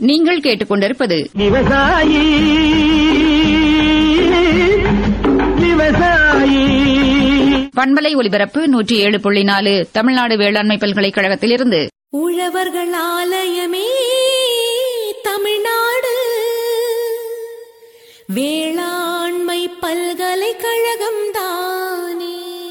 நீங்கள் கேட்டுக்கொண்டிருப்பது விவசாயி விவசாயி பண்பலை ஒலிபரப்பு நூற்றி ஏழு புள்ளி நாலு தமிழ்நாடு வேளாண்மை பல்கலைக்கழகத்திலிருந்து உழவர்கள் ஆலயமே தமிழ்நாடு வேளாண்மை பல்கலைக்கழகம் தானே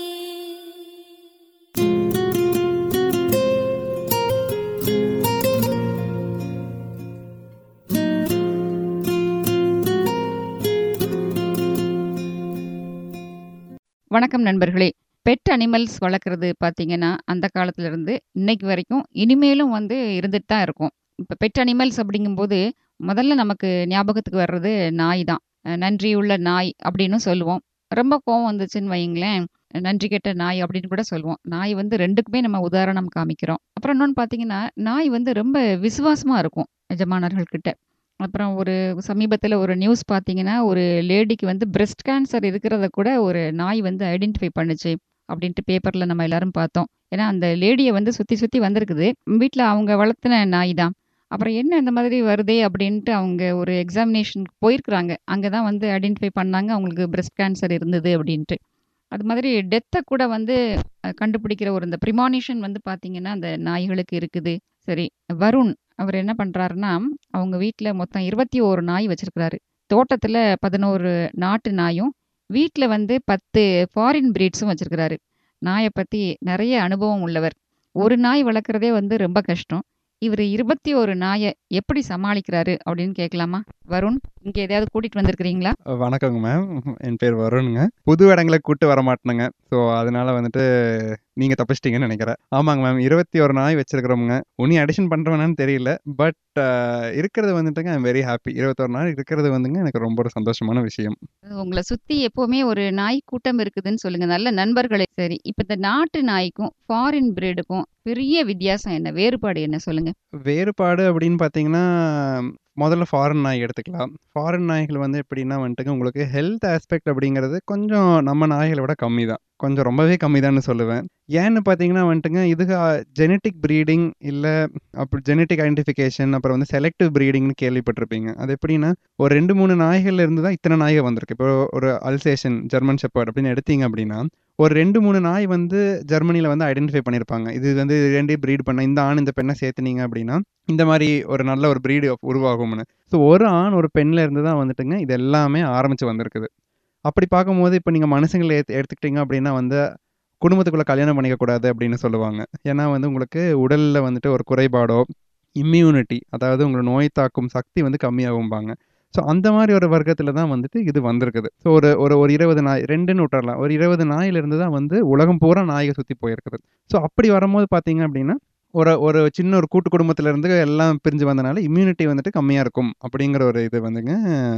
வணக்கம் நண்பர்களே பெட் அனிமல்ஸ் வளர்க்குறது பார்த்தீங்கன்னா அந்த காலத்துல இருந்து இன்னைக்கு வரைக்கும் இனிமேலும் வந்து இருந்துட்டு தான் இருக்கும் இப்போ பெட் அனிமல்ஸ் அப்படிங்கும்போது முதல்ல நமக்கு ஞாபகத்துக்கு வர்றது நாய் தான் அஹ் நன்றியுள்ள நாய் அப்படின்னு சொல்லுவோம் ரொம்ப கோவம் வந்துச்சுன்னு வைங்களேன் நன்றி கெட்ட நாய் அப்படின்னு கூட சொல்லுவோம் நாய் வந்து ரெண்டுக்குமே நம்ம உதாரணம் காமிக்கிறோம் அப்புறம் இன்னொன்று பார்த்தீங்கன்னா நாய் வந்து ரொம்ப விசுவாசமாக இருக்கும் எஜமானர்கள் கிட்ட அப்புறம் ஒரு சமீபத்தில் ஒரு நியூஸ் பார்த்தீங்கன்னா ஒரு லேடிக்கு வந்து பிரஸ்ட் கேன்சர் இருக்கிறத கூட ஒரு நாய் வந்து ஐடென்டிஃபை பண்ணுச்சு அப்படின்ட்டு பேப்பரில் நம்ம எல்லாரும் பார்த்தோம் ஏன்னா அந்த லேடியை வந்து சுற்றி சுற்றி வந்திருக்குது வீட்டில் அவங்க வளர்த்தின நாய் தான் அப்புறம் என்ன இந்த மாதிரி வருதே அப்படின்ட்டு அவங்க ஒரு எக்ஸாமினேஷனுக்கு போயிருக்கிறாங்க அங்கே தான் வந்து ஐடென்டிஃபை பண்ணாங்க அவங்களுக்கு பிரஸ்ட் கேன்சர் இருந்தது அப்படின்ட்டு அது மாதிரி டெத்தை கூட வந்து அஹ், கண்டுபிடிக்கிற ஒரு இந்த ப்ரிமானிஷன் வந்து பார்த்தீங்கன்னா அந்த நாய்களுக்கு இருக்குது சரி வருண் அவர் என்ன பண்ணுறாருன்னா அவங்க வீட்டில் மொத்தம் இருபத்தி ஓரு நாய் வச்சிருக்கிறாரு தோட்டத்தில் பதினோரு நாட்டு நாயும் வீட்டில் வந்து பத்து ஃபாரின் பிரீட்ஸும் வச்சிருக்கிறாரு நாயை பற்றி நிறைய அனுபவம் உள்ளவர் ஒரு நாய் வளர்க்குறதே வந்து ரொம்ப கஷ்டம் இவர் இருபத்தி ஒரு நாயை எப்படி சமாளிக்கிறாரு அப்படின்னு கேட்கலாமா வருண் இங்கே எதையாவது கூட்டிகிட்டு வந்திருக்கிறீங்களா வணக்கங்க மேம் என் பேர் வருணுங்க புது இடங்களை கூட்டு வர மாட்டேனுங்க ஸோ அதனால வந்துட்டு நீங்கள் தப்பிச்சிட்டீங்கன்னு நினைக்கிறேன் ஆமாங்க மேம் இருபத்தி ஒரு நாய் வச்சிருக்கிறோமுங்க உனி அடிஷன் பண்ணுறவனான்னு தெரியல பட் இருக்கிறது வந்துட்டுங்க ஐம் வெரி ஹாப்பி இருபத்தொரு நாள் இருக்கிறது வந்துங்க எனக்கு ரொம்ப ஒரு சந்தோஷமான விஷயம் உங்களை சுற்றி எப்போவுமே ஒரு நாய் கூட்டம் இருக்குதுன்னு சொல்லுங்கள் நல்ல நண்பர்களே சரி இப்போ இந்த நாட்டு நாய்க்கும் ஃபாரின் பிரீடுக்கும் பெரிய வித்தியாசம் என்ன வேறுபாடு என்ன சொல்லுங்கள் வேறுபாடு அப்படின்னு பார்த்தீங்கன்னா முதல்ல ஃபாரின் நாய் எடுத்துக்கலாம் ஃபாரின் நாய்கள் வந்து எப்படின்னா வந்துட்டுங்க உங்களுக்கு ஹெல்த் ஆஸ்பெக்ட் அப்படிங்கிறது கொஞ்சம் நம்ம நாய்களை விட கம்மி தான் கொஞ்சம் ரொம்பவே கம்மி தான்னு சொல்லுவேன் ஏன்னு பார்த்தீங்கன்னா வந்துட்டுங்க இதுக்கு ஜெனட்டிக் ப்ரீடிங் இல்லை அப்படி ஜெனட்டிக் ஐடென்டிஃபிகேஷன் அப்புறம் வந்து செலக்டிவ் ப்ரீடிங்னு கேள்விப்பட்டிருப்பீங்க அது எப்படின்னா ஒரு ரெண்டு மூணு நாய்கள்ல இருந்து தான் இத்தனை நாய்கள் வந்திருக்கு இப்போ ஒரு அல்சேஷன் ஜெர்மன் ஷெப்பர்ட் அப்படின்னு எடுத்தீங்க அப்படின்னா ஒரு ரெண்டு மூணு நாய் வந்து ஜெர்மனியில் வந்து ஐடென்டிஃபை பண்ணியிருப்பாங்க இது வந்து இது ரெண்டையும் ப்ரீட் பண்ண இந்த ஆண் இந்த பெண்ணை சேர்த்துனீங்க அப்படின்னா இந்த மாதிரி ஒரு நல்ல ஒரு ப்ரீடு உருவாகும்னு ஸோ ஒரு ஆண் ஒரு பெண்ணில் இருந்து தான் வந்துட்டுங்க இது எல்லாமே ஆரம்பித்து வந்திருக்குது அப்படி பார்க்கும்போது இப்போ நீங்கள் மனுஷங்களை எடுத்து எடுத்துக்கிட்டீங்க அப்படின்னா வந்து குடும்பத்துக்குள்ளே கல்யாணம் பண்ணிக்கக்கூடாது அப்படின்னு சொல்லுவாங்க ஏன்னா வந்து உங்களுக்கு உடலில் வந்துட்டு ஒரு குறைபாடோ இம்யூனிட்டி அதாவது உங்களை நோய் தாக்கும் சக்தி வந்து கம்மியாகும்பாங்க ஸோ அந்த மாதிரி ஒரு வர்க்கத்தில் தான் வந்துட்டு இது வந்திருக்குது ஸோ ஒரு ஒரு ஒரு இருபது நாய் ரெண்டுன்னு விட்டுறலாம் ஒரு இருபது நாயிலிருந்து தான் வந்து உலகம் பூரா நாய்கள் சுற்றி போயிருக்குது ஸோ அப்படி வரும்போது பார்த்தீங்க அப்படின்னா ஒரு ஒரு சின்ன ஒரு கூட்டு குடும்பத்துல இருந்து எல்லாம் பிரிஞ்சு வந்தனால இம்யூனிட்டி வந்துட்டு கம்மியாக இருக்கும் அப்படிங்கிற ஒரு இது வந்துங்க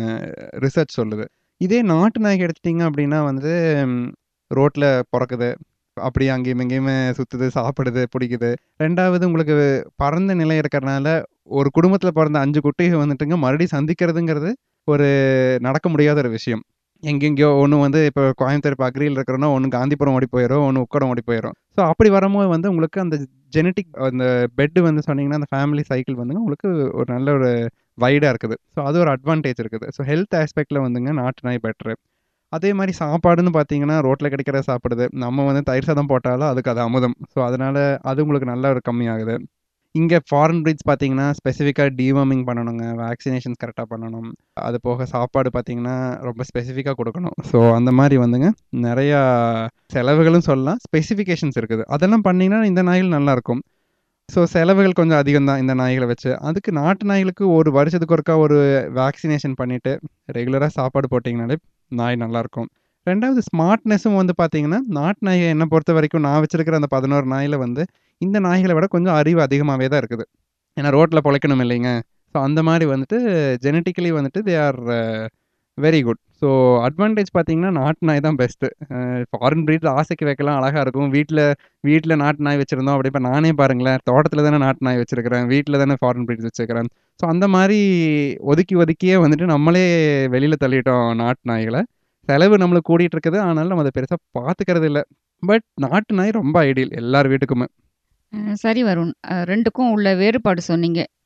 ரிசர்ச் சொல்லுது இதே நாட்டு நாய்க்கு எடுத்துட்டிங்க அப்படின்னா வந்து ரோட்டில் பிறக்குது அப்படியே அங்கேயும் இங்கேயுமே சுற்றுது சாப்பிடுது பிடிக்குது ரெண்டாவது உங்களுக்கு பறந்த நிலை இருக்கிறனால ஒரு குடும்பத்தில் பிறந்த அஞ்சு குட்டிகள் வந்துட்டுங்க மறுபடியும் சந்திக்கிறதுங்கிறது ஒரு நடக்க முடியாத ஒரு விஷயம் எங்கெங்கேயோ ஒன்று வந்து இப்போ கோயம்புத்தூர் இப்போ அக்ரியில் இருக்கிறோன்னா ஒன்று காந்திபுரம் ஓடி போயிடும் ஒன்று உக்கடம் ஓடி போயிடும் ஸோ அப்படி வரும்போது வந்து உங்களுக்கு அந்த ஜெனட்டிக் அந்த பெட்டு வந்து சொன்னீங்கன்னா அந்த ஃபேமிலி சைக்கிள் வந்துங்க உங்களுக்கு ஒரு நல்ல ஒரு வைடாக இருக்குது ஸோ அது ஒரு அட்வான்டேஜ் இருக்குது ஸோ ஹெல்த் ஆஸ்பெக்டில் வந்துங்க நாட்டு நாய் பெட்ரு அதே மாதிரி சாப்பாடுன்னு பார்த்தீங்கன்னா ரோட்டில் கிடைக்கிற சாப்பிடுது நம்ம வந்து தயிர் சாதம் போட்டாலும் அதுக்கு அது அமுதம் ஸோ அதனால் அது உங்களுக்கு நல்ல ஒரு கம்மியாகுது இங்கே ஃபாரின் ப்ரீட்ஸ் பார்த்தீங்கன்னா ஸ்பெசிஃபிக்காக டிவார்மிங் பண்ணணுங்க வேக்சினேஷன்ஸ் கரெக்டாக பண்ணணும் அது போக சாப்பாடு பார்த்தீங்கன்னா ரொம்ப ஸ்பெசிஃபிக்காக கொடுக்கணும் ஸோ அந்த மாதிரி வந்துங்க நிறையா செலவுகளும் சொல்லலாம் ஸ்பெசிஃபிகேஷன்ஸ் இருக்குது அதெல்லாம் பண்ணிங்கன்னா இந்த நாய்கள் நல்லாயிருக்கும் ஸோ செலவுகள் கொஞ்சம் அதிகம் தான் இந்த நாய்களை வச்சு அதுக்கு நாட்டு நாய்களுக்கு ஒரு வருஷத்துக்கு ஒருக்கா ஒரு வேக்சினேஷன் பண்ணிவிட்டு ரெகுலராக சாப்பாடு போட்டிங்கனாலே நாய் நல்லாயிருக்கும் ரெண்டாவது ஸ்மார்ட்னஸும் வந்து பார்த்தீங்கன்னா நாட்டு நாயை என்னை பொறுத்த வரைக்கும் நான் வச்சிருக்கிற அந்த பதினோரு நாயில் வந்து இந்த நாய்களை விட கொஞ்சம் அறிவு அதிகமாகவே தான் இருக்குது ஏன்னா ரோட்டில் பொழைக்கணும் இல்லைங்க ஸோ அந்த மாதிரி வந்துட்டு ஜெனட்டிக்கலி வந்துட்டு they are very good so advantage பார்த்தீங்கன்னா நாட்டு நாய் தான் பெஸ்ட்டு ஃபாரின் ப்ரீட் ஆசைக்கு வைக்கலாம் அழகாக இருக்கும் வீட்டில் வீட்டில் நாட்டு நாய் வச்சுருந்தோம் அப்படி இப்போ நானே பாருங்களேன் தோட்டத்தில் தானே நாட்டு நாய் வச்சுருக்கிறேன் வீட்டில் தானே ஃபாரின் ப்ரீட்ஸ் வச்சுருக்கிறேன் ஸோ அந்த மாதிரி ஒதுக்கி ஒதுக்கியே வந்துட்டு நம்மளே வெளியில் தள்ளிட்டோம் நாட்டு நாய்களை செலவு நம்மளுக்கு கூடிட்டு இருக்குது ஆனாலும் நம்ம அதை பெருசாக பார்த்துக்கிறது இல்லை பட் நாட்டு நாய் ரொம்ப ஐடியல் எல்லார் வீட்டுக்குமே அஹ் சரி வருண் அஹ் ரெண்டுக்கும் உள்ள வேறுபாடு சொன்னீங்க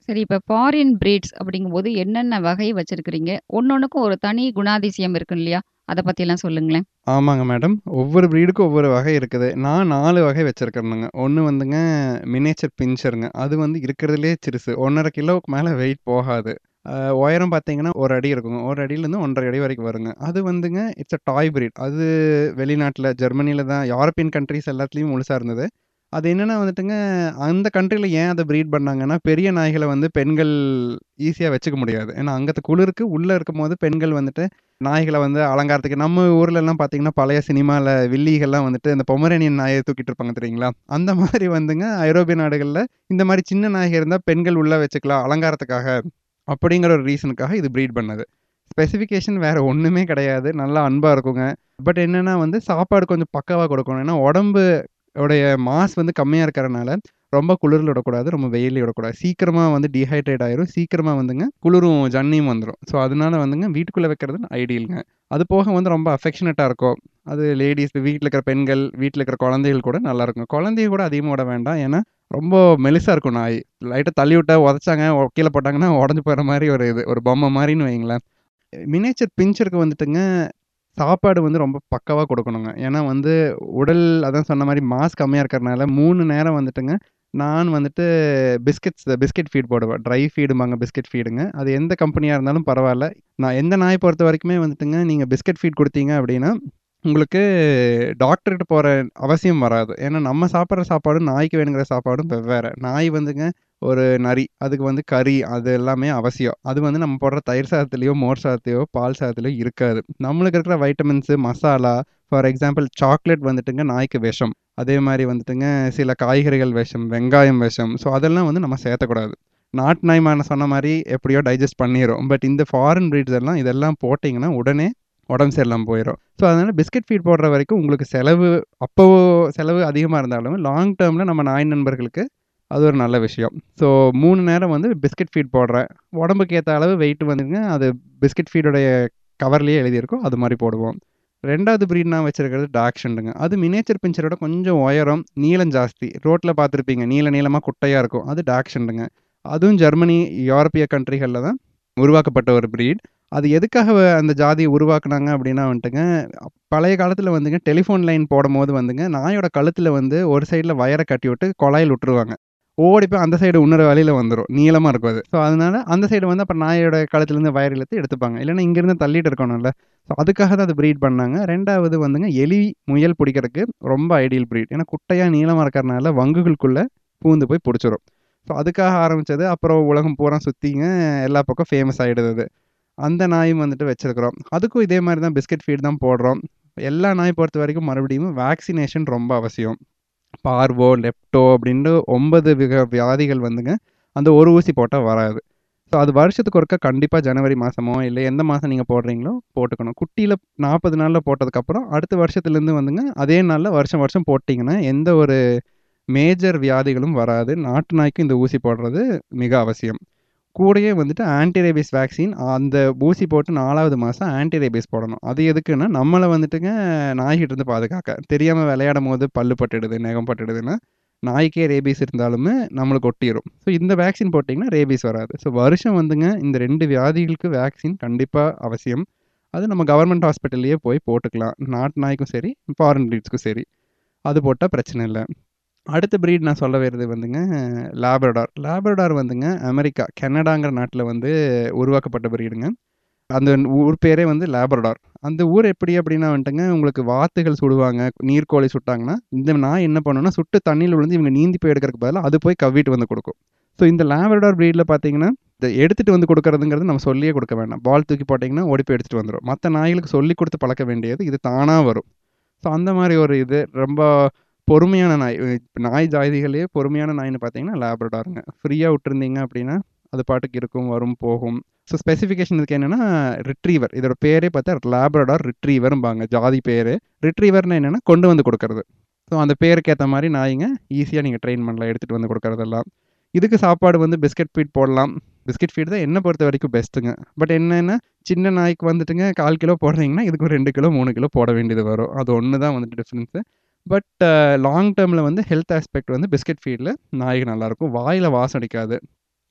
சரி இப்ப ஃபாரின் பிரீட்ஸ் அப்படிங்கும்போது என்னென்ன வகை வச்சிருக்கிறீங்க? ஒண்ணொண்ணுக்கும் ஒரு தனி குணாதிசயம் இருக்கும் இல்லையா? அத பத்திலாம் சொல்லுங்களேன். ஆமாங்க மேடம். ஒவ்வொரு ப்ரீடுக்கும் ஒவ்வொரு வகை இருக்குது. நான் 4 வகை வச்சிருக்கிறேனுங்க. ஒண்ணு வந்துங்க மினியேச்சர் பின்ச்சருங்க. அது வந்து இருக்கிறதுலயே சிறுசு. 1 1/2 கிலோவுக்கு மேல வெயிட் போகாது. அ உயரம் பார்த்தீங்கன்னா 1 அடி இருக்குங்க. 1 அடியிலேருந்து 1 1/2 அடி வரைக்கும் வருங்க. அது வந்துங்க இட்ஸ் அ டாய் பிரீட். அது வெளிநாட்ல ஜெர்மனில தான் யூரோப்பியன் கண்ட்ரீஸ் எல்லாத்துலயும் முழுசா இருந்தது. அது என்னன்னா வந்துட்டுங்க, அந்த கண்ட்ரில ஏன் அத ப்ரீட் பண்ணாங்கன்னா, பெரிய நாய்கள வந்து பெண்கள் ஈஸியா வச்சுக்க முடியாது. ஏன்னா அங்கத்த குளிருக்கு உள்ள இருக்கும்போது பெண்கள் வந்துட்டு நாய்கள வந்து அலங்காரத்துக்கு நம்ம ஊர்லலாம் பார்த்தீங்கன்னா, பழைய சினிமால வில்லிகள்லாம் வந்துட்டு அந்த பொமரேனியன் நாய தூக்கிட்டு இருப்பாங்க தெரியுங்களா? அந்த மாதிரி வந்துங்க ஐரோப்பிய நாடுகள்ல இந்த மாரி சின்ன நாய்க இருந்தா பெண்கள் உள்ள வச்சுக்கலாம் அலங்காரத்துக்காக. அப்படிங்கிற ஒரு ரீசனுக்காக இது ப்ரீட் பண்ணது. ஸ்பெசிஃபிகேஷன் வேற ஒண்ணுமே கிடையாது. நல்லா அன்பா இருக்குங்க. பட் என்னன்னா வந்து சாப்பாடு கொஞ்சம் பக்காவா கொடுக்கணும். ஏன்னா உடம்பு உடைய மாஸ் வந்து கம்மியா இருக்கிறனால, ரொம்ப குளிர்ல விடக்கூடாது. ரொம்ப வெயில்லயும் விடக்கூடாது. சீக்கிரமா வந்து டீஹைட்ரேட் ஆயிரும். சீக்கிரமா வந்துங்க குளிரும், ஜன்னியும் வந்துரும். ஸோ அதனால வந்துங்க வீட்டுக்குள்ள வைக்கிறது ஐடியல்ங்க. அது போக வந்து ரொம்ப அஃபெக்ஷனேட்டா இருக்கும். அது லேடீஸ் வீட்ல இருக்கிற பெண்கள், வீட்ல இருக்கிற குழந்தைகள் கூட நல்லாருக்கும். குழந்தைய கூட அதிகமா விட வேண்டாம். ஏன்னா ரொம்ப மெலிசா இருக்கும் நாய். லைட்டா தள்ளி விட்டா உதைச்சாங்க, கீழ போட்டாங்கன்னா உடைஞ்சு போற மாரி ஒரு இது. ஒரு பொம்மை மாரின்னு வையுங்களேன். மினியேச்சர் பின்ச்சருக்கு வந்துட்டுங்க, சாப்பாடு வந்து ரொம்ப பக்காவா கொடுக்கணுங்க. ஏன்னா வந்து உடல் அதான் சொன்ன மாரி மாஸ் கம்மியா இருக்கிறனால 3 நேரம் வந்துட்டுங்க, நான் வந்துட்டு பிஸ்கட்ஸ் பிஸ்கட் ஃபீட் போடுவேன். ட்ரை ஃபீடும்பாங்க பிஸ்கட் ஃபீடுங்க. அது எந்த கம்பெனியா இருந்தாலும் பரவால்ல. நான் எந்த நாய் பொறுத்த வரைக்குமே வந்துட்டுங்க, நீங்க பிஸ்கட் ஃபீட் குடுத்தீங்க அப்படின்னா, உங்களுக்கு டாக்டர்கிட்ட போற அவசியம் வராது. ஏன்னா நம்ம சாப்பிடுற சாப்பாடும், நாய்க்கு வேணுங்கிற சாப்பாடும் வெவ்வேற. நாய் வந்துங்க ஒரு நரி. அதுக்கு வந்து கறி அது எல்லாமே அவசியம். அது வந்து நம்ம போடுற தயிர் சாதத்திலயோ, மோர் சாதத்திலயோ, பால் சாதத்திலயோ இருக்காது. நம்மளுக்கு இருக்கிற vitamins, masala for example chocolate வந்துட்டுங்க நாய்க்கு விஷம். அதே மாரி வந்துட்டுங்க சில காய்கறிகள் விஷம், வெங்காயம் விஷம். ஸோ அதெல்லாம் வந்து நம்ம சேர்த்தக்கூடாது. நாட்டு நாய் நான் சொன்ன மாரி எப்படியோ டைஜஸ்ட் பண்ணிரும். பட் இந்த ஃபாரின் பிரீட்ஸ் எல்லாம் இதெல்லாம் போட்டீங்கன்னா, உடனே உடம்பு சரியில்லாம போயிரும். ஸோ அதனால பிஸ்கட் ஃபீட் போடுற வரைக்கும் உங்களுக்கு செலவு அப்போ செலவு அதிகமா இருந்தாலும், லாங் டெர்ம்ல நம்ம நாய் நண்பர்களுக்கு அது ஒரு நல்ல விஷயம். ஸோ 3 நேரம் வந்து பிஸ்கட் ஃபீட் போடுறேன். உடம்புக்கு ஏத்த அளவு வெயிட் வந்துங்க, அது பிஸ்கட் ஃபீடுடைய கவர்லயே எழுதியிருக்கும். அது மாரி போடுவோம். 2வது பிரீட் நான் வச்சிருக்கிறது டாக்ஷண்டுங்க. அது மினியேச்சர் பின்ச்சரோட கொஞ்சம் உயரம், நீளம் ஜாஸ்தி. ரோட்ல பார்த்துருப்பீங்க. நீள நீளமா குட்டையா இருக்கும். அது டாக்ஷண்டுங்க. அதுவும் ஜெர்மனி, யூரோப்பிய கண்ட்ரிகள்ல தான் உருவாக்கப்பட்ட ஒரு பிரீட். அது எதுக்காக அந்த ஜாதிய உருவாக்குனாங்க அப்படின்னா வந்துட்டுங்க, பழைய காலத்துல வந்துங்க டெலிஃபோன் லைன் போடும்போது வந்துங்க, நாயோட கழுத்துல வந்து ஒரு சைடுல வயர கட்டி விட்டு குழாயில விட்டுருவாங்க. ஓடி போய் அந்த சைடு இன்னொரு வழியில வந்துரும். நீளமா இருக்கும் அது. ஸோ அதனால அந்த சைடு வந்து அப்புறம் நாயோட கழுத்துலேருந்து வயர் இழுத்து எடுத்துப்பாங்க. இல்லைன்னா இங்கேருந்து தள்ளிட்டு இருக்கணும்ல. ஸோ அதுக்காக தான் அது பிரீட் பண்ணாங்க. 2வது வந்துங்க எலி, முயல் புடிக்கிறதுக்கு ரொம்ப ஐடியல் பிரீட். ஏன்னா குட்டையா, நீளமா இருக்கிறனால வங்குகளுக்குள்ள பூந்து போய் புடிச்சிரும். ஸோ அதுக்காக ஆரம்பிச்சது. அப்புறம் உலகம் பூரா சுத்திங்க எல்லா பக்கம் ஃபேமஸ் ஆயிடுது அது. அந்த நாயும் வந்துட்டு வச்சிருக்கிறோம். அதுக்கும் இதே மாரி தான் பிஸ்கட் ஃபீட் தான் போடுறோம். எல்லா நாய் பொறுத்த வரைக்கும் மறுபடியும் வேக்சினேஷன் ரொம்ப அவசியம். பார்வோ, லெப்டோ அப்படின்ட்டு 9 விக வியாதிகள் வந்துங்க, அந்த ஒரு ஊசி போட்டா வராது. ஸோ அது வருஷத்துக்கு ஒருக்கா கண்டிப்பா ஜனவரி மாசமோ, இல்ல எந்த மாசம் நீங்க போடுறீங்களோ போட்டுக்கணும். குட்டியில 40 நாள்ல போட்டதுக்கப்புறம், அடுத்த வருஷத்துலேருந்து வந்துங்க, அதே நாள்ல வருஷம் வருஷம் போட்டீங்கன்னா, எந்த ஒரு மேஜர் வியாதிகளும் வராது. நாட்டு நாய்க்கும் இந்த ஊசி போடுறது மிக அவசியம். கூடயே வந்துட்டு ஆன்டி ரேபீஸ் வேக்சின் அந்த ஊசி போட்டு 4வது மாசம் ஆன்டி ரேபீஸ் போடணும். அது எதுக்குன்னா, நம்மள வந்துட்டுங்க நாய்கிட்ட இருந்து பாதுகாக்க. தெரியாம விளையாடும்போது பல்லு பட்டுடுது, நகம் பட்டுடுதுன்னா, நாய்க்கே ரேபீஸ் இருந்தாலுமே நம்மளுக்கு ஒட்டிரும். ஸோ இந்த வேக்சின் போட்டீங்கன்னா ரேபீஸ் வராது. ஸோ வருஷம் வந்துங்க இந்த 2 வியாதிகளுக்கு வேக்சின் கண்டிப்பா அவசியம். அது நம்ம கவர்மெண்ட் ஹாஸ்பிட்டல்லயே போய் போட்டுக்கலாம். நாட்டு நாய்க்கும் சரி, ஃபாரின் பிரீட்ஸ்க்கும் சரி. அது போட்டா பிரச்சனை இல்ல. அடுத்த பிரீட் நான் சொல்ல வர்றது வந்துங்க லேப்ரடார். லேப்ரடார் வந்துங்க அமெரிக்கா, கனடாங்கிற நாட்டுல வந்து உருவாக்கப்பட்ட பிரீடுங்க. அந்த ஊர் பேரே வந்து லேப்ரடார். அந்த ஊர் எப்படி அப்படின்னா வந்துட்டுங்க, உங்களுக்கு வாத்துகள் சுடுவாங்க, நீர்க்கோழி சுட்டாங்கன்னா, இந்த நாய் என்ன பண்ணும்னா, சுட்டு தண்ணீல விழுந்து இவங்க நீந்தி போய் எடுக்கிறதுக்கு பதிலா, அது போய் கவ்விட்டு வந்து குடுக்கும். ஸோ இந்த லேப்ரடார் பிரீட்ல பார்த்தீங்கன்னா, இத எடுத்துட்டு வந்து குடுக்கறதுங்கிறது நம்ம சொல்லியே குடுக்க வேண்டாம். பால் தூக்கி போட்டீங்கன்னா, ஓடி போய் எடுத்துட்டு வந்துரும். மத்த நாய்களுக்கு சொல்லிக் குடுத்து பழக்க வேண்டியது, இது தானா வரும். ஸோ அந்த மாரி ஒரு இது ரொம்ப பொறுமையான நாய். நாய் ஜாதிகள்லயே பொறுமையான நாய்ன்னு பார்த்தீங்கன்னா லேப்ரடார்ங்க. ஃப்ரீயா விட்டுருந்தீங்க அப்படின்னா, அது பாட்டுக்கு இருக்கும், வரும், போகும். ஸோ ஸ்பெசிஃபிகேஷன் இதுக்கு என்னன்னா, ரிட்ரீவர். இதோட பேரே பார்த்தா லேப்ரடார் ரிட்ரீவர்ம்பாங்க ஜாதி பேரு. ரிட்ரீவர்னா என்னன்னா, கொண்டு வந்து குடுக்கறது. ஸோ அந்த பேருக்கு ஏத்த மாரி நாய்ங்க ஈஸியா நீங்க ட்ரெயின் பண்ணலாம். எடுத்துட்டு வந்து குடுக்கறதெல்லாம். இதுக்கு சாப்பாடு வந்து பிஸ்கட் ஃபீட் போடலாம். பிஸ்கட் ஃபீட் தான் என்ன பொறுத்த வரைக்கும் பெஸ்ட்டுங்க. பட் என்னன்னா, சின்ன நாய்க்கு வந்துட்டுங்க 1/4 கிலோ போடுறீங்கன்னா, இதுக்கு ஒரு 2 கிலோ, 3 கிலோ போட வேண்டியது வரும். அது ஒண்ணு தான் வந்துட்டு டிஃபரன்ஸு. பட் லாங் டெர்ம்ல வந்து ஹெல்த் ஆஸ்பெக்ட் வந்து பிஸ்கட் ஃபீட்ல நாய்க்கு நல்லாயிருக்கும். வாயில வாசம் அடிக்காது.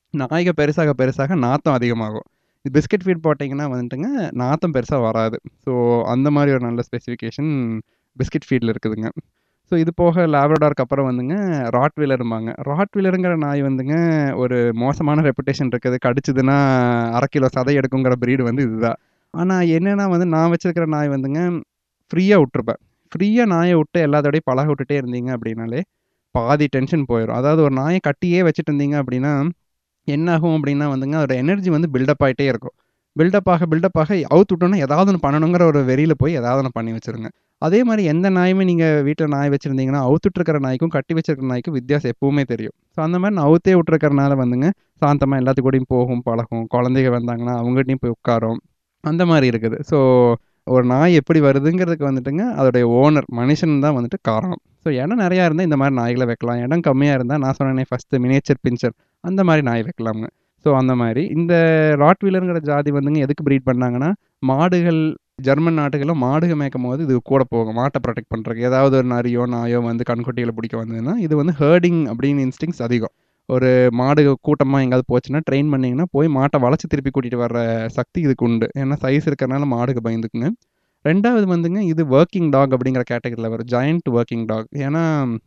நாய்க பெருசாக பெருசாக நாத்தம் அதிகமாகும் இது பிஸ்கட் ஃபீட் போட்டிங்கன்னா வந்துட்டுங்க நாத்தம் பெருசாக வராது ஸோ அந்த மாதிரி ஒரு நல்ல ஸ்பெசிஃபிகேஷன் பிஸ்கட் ஃபீடில் இருக்குதுங்க ஸோ இது போக லேப்ரடார்க்கு அப்புறம் வந்துங்க ராட் வீலரும்பாங்க ராட் வீலருங்கிற நாய் வந்துங்க ஒரு மோசமான ரெப்புடேஷன் இருக்குது கடிச்சதுன்னா அரை கிலோ சதை எடுக்குங்கிற ப்ரீடு வந்து இதுதான் ஆனால் என்னென்னா வந்து நான் வச்சிருக்கிற நாய் வந்துங்க ஃப்ரீயாக விட்ருப்பேன் ஃப்ரீயாக நாயை விட்டு எல்லாத்தோடையும் பழக விட்டுட்டே இருந்தீங்க அப்படின்னாலே பாதி டென்ஷன் போயிடும் அதாவது ஒரு நாயை கட்டியே வச்சுட்டு இருந்தீங்க அப்படின்னா என்ன ஆகும் அப்படின்னா வந்துங்க அதோட எனர்ஜி வந்து பில்டப் ஆகிட்டே இருக்கும் பில்டப் ஆக பில்டப் ஆக அவுத்து விட்டோன்னா ஏதாவது ஒன்று பண்ணணுங்கிற ஒரு வெறியில் போய் ஏதாவது ஒன்று பண்ணி வச்சுருங்க அதே மாதிரி எந்த நாயுமே நீங்கள் வீட்டில் நாய் வச்சுருந்தீங்கன்னா அவுத்துட்ருக்கிற நாய்க்கும் கட்டி வச்சிருக்கிற நாய்க்கும் வித்தியாசம் எப்பவுமே தெரியும் ஸோ அந்த மாதிரி நான் அவுத்தே விட்டுருக்கறனால வந்துங்க சாந்தமாக எல்லாத்துக்கூடயும் போகும் பழகும் குழந்தைங்க வந்தாங்கன்னா அவங்ககிட்டயும் போய் உட்காரும் அந்த மாதிரி இருக்குது ஸோ ஒரு நாய் எப்படி வருதுங்கிறதுக்கு வந்துட்டுங்க அதோடைய ஓனர் மனுஷன் தான் வந்துட்டு காரணம் ஸோ இடம் நிறையா இருந்தால் இந்த மாதிரி நாய்களை வைக்கலாம் இடம் கம்மியாக இருந்தால் நான் சொன்னேனே ஃபஸ்ட்டு மினியேச்சர் பிஞ்சர் அந்த மாதிரி நாய் வைக்கலாமுங்க ஸோ அந்த மாதிரி இந்த ராட் வீலருங்கிற ஜாதி வந்துங்க எதுக்கு ப்ரீட் பண்ணாங்கன்னா மாடுகள் ஜெர்மன் நாட்டுகளில் மாடுகள் மேய்க்கும் போது இது கூட போகும் மாட்டை ப்ரொடெக்ட் பண்ணுறதுக்கு ஏதாவது ஒரு நரியோ நாயோ வந்து கண்குட்டிகளை பிடிக்க வந்ததுன்னா இது வந்து ஹேர்டிங் அப்படின்னு இன்ஸ்டிங்ஸ் அதிகம் ஒரு மாடு கூட்டமாக எங்கேயாவது போச்சுன்னா ட்ரெயின் பண்ணிங்கன்னா போய் மாட்டை வளைச்சி திருப்பி கூட்டிகிட்டு வர்ற சக்தி இதுக்கு உண்டு ஏன்னா சைஸ் இருக்கிறனால மாடுக்கு பயந்துக்குங்க ரெண்டாவது வந்துங்க இது ஒர்க்கிங் டாக் அப்படிங்கிற கேட்டகரியில் வரும் ஜாயிண்ட் ஒர்க்கிங் டாக் ஏன்னா